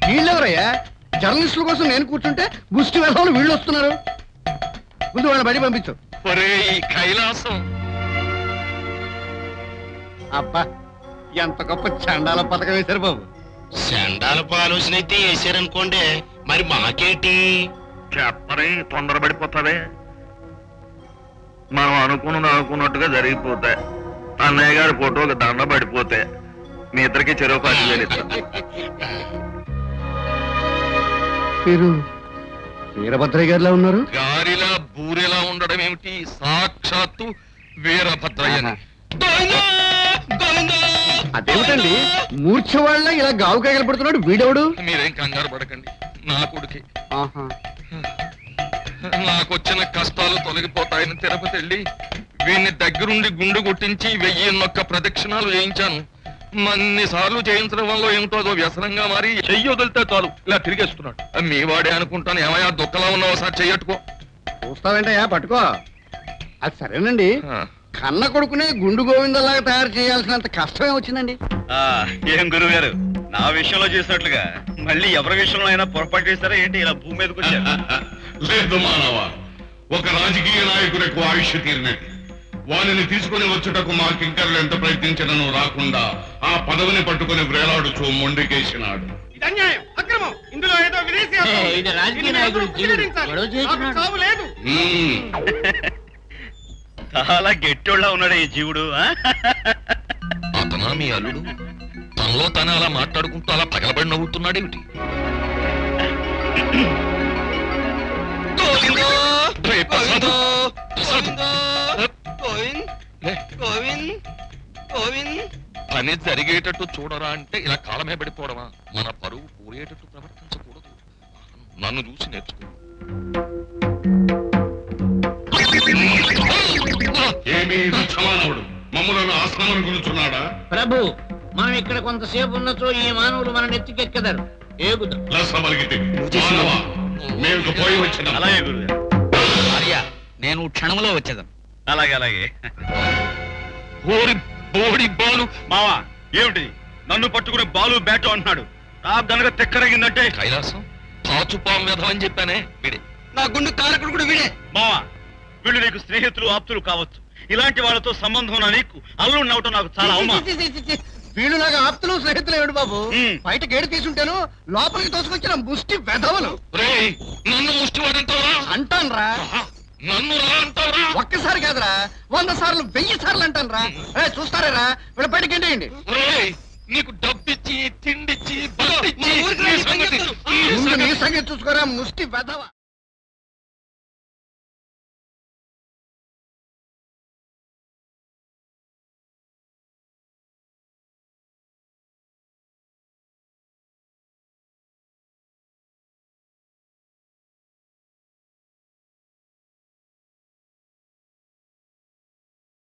వీళ్ళెవరయ్యా జర్నలిస్టుల కోసం నేను కూర్చుంటే ముష్టి వెధవలు వీళ్ళు వస్తున్నారు ముందు వాళ్ళని బడి పంపించు ఒరే ఈ కైలాసం అబ్బా ఎంత గొప్ప చండాల పథకం వేశారు బాబు చండాలపు ఆలోచన అయితే వేసారనుకోండి మరి మాకేంటి చెప్పని తొందరపడిపోతావే మనం అనుకున్నది అనుకున్నట్టుగా జరిగిపోతాయి అన్నయ్య గారి ఫోటోకి దండ పడిపోతే మీ ఇద్దరికి చెరువు పది వేలు ఇస్తాం మీరు వీరభద్రయ్య గారిలా ఉన్నారు గారిలా బూరెలా ఉండడం ఏమిటి సాక్షాత్తు వీరభద్రయ్యని గోవిందా! గోవిందా! అదేమిటండి మూర్ఛ వాళ్ళ ఇలా గావు కాయలు పడుతున్నాడు వీడెవడు మీరేం కంగారు పడకండి నా కొడుకే ఆహా. నాకొచ్చిన కష్టాలు తొలగిపోతాయని తిరుపతి వెళ్ళి వీడిని దగ్గరుండి గుండు కొట్టించి వెయ్యి నొక్క ప్రదక్షిణాలు వేయించాను మన్ని సార్లు చేయించడం వల్ల ఏమిటో అదో వ్యసనంగా మారి చెయ్యి వదిలితే చాలు ఇలా తిరిగేస్తున్నాడు మీ వాడే అనుకుంటాను ఏమయ్యా దుఃఖలా ఉన్నావు ఒకసారి చెయ్యట్టుకో చూస్తావేంటయ్యా పట్టుకో అది సరేనండి ఆ, కన్న కొడుకునే గుండు గోవిందలాగా తయారు చేయాల్సినంత కష్టమే వచ్చిందండి ఆ, ఏం గురువు గారు నా విషయంలో చేసినట్లుగా మళ్ళీ ఎవరి విషయంలో అయినా పొరపాటు చేస్తారా ఏంటి ఇలా భూమి మీదకి వచ్చారు లేదు మానవ ఒక రాజకీయ నాయకులకు ఆయుష్ తీరినది వానిని తీసుకుని వచ్చుటకు మా కింకర్లు ఎంత ప్రయత్నించినను రాకుండా ఆ పదవిని పట్టుకుని వేలాడుచూ మొండికేసినాడు ఇది అన్యాయం అక్రమం ఇందులో ఏదో విదేశీ అర్థం. ఏ, ఇది రాజకీయ దీన్ని నాయకుడి ఎవరూ జీవితం. పరిగణించాలి. గొడవ చేస్తున్నాడు. నాకు చావు లేదు మ్మ్. చాలా గట్టిోళ్ళ ఉన్నాడు ఈ జీవుడు ఆ? అతనా మీ అల్లుడు తనలో తనే అలా మాట్లాడుకుంటూ అలా పగలబడి నవ్వుతున్నాడేమిటి రే, ప్రసాద్. ప్రసాద్. లే. పని జరిగేటట్టు చూడరా అంటే ఇలా కాలమే పడిపోవడమా మన పరువు పూరేటట్టు ప్రవర్తించకూడదు నన్ను చూసి నేర్చుకో ఏమీ రుచమానవుడు మమ్మలను ఆశ్రమం గురుచున్నాడా ప్రభు మనం ఇక్కడ కొంతసేపు ఉన్నచో ఈ మానవులు మన నెత్తికెక్కదారు ఏగుదాం లసమలిగితే మానవ మేము పోయి వచ్చిన అలాగే గురువు గారు భార్య నేను క్షణంలో వచ్చేదాను అలాగే అలాగే ఓరి బోడి బాలు మావా ఏమిటి నన్ను పట్టుకుని బాలు బ్యాట్ అంటున్నాడు నా గనక తెక్కరగిందంటే కైలాసం తాచుపాం వ్యధం అని చెప్పానే వీడే నా గుండు కారకుడు కూడా వీడే మావా వీళ్ళు నీకు స్నేహితులు ఆప్తులు కావచ్చు ఇలాంటి వాళ్ళతో సంబంధం ఉన్న నీకు అల్లు నవ్వటం నాకు చాలా అవమానం చి, చి, చి, చి. వీళ్ళు నాకు ఆప్తులు స్నేహితులు ఏడు బాబు మ్. బయట గేడు తీసుంటాను లోపలికి తోసుకొచ్చిన ముష్టి వెధవలు రేయ్ నన్ను ముష్టివాడంటావా అంటాన్రా నన్ను రా అంటావా ఒక్కసారి కాదురా వంద సార్లు వెయ్యి సార్లు అంటానురా ఏ చూస్తారా వీళ్ళ బయటకి ఏంటండి రేయ్ నీకు డబ్బిచ్చి తిండిచ్చి బట్టిచ్చి ఈ సంగతి ఈ ముందు నీ సంగతి సంగతి చూసుకోరా ముష్టి వెధవ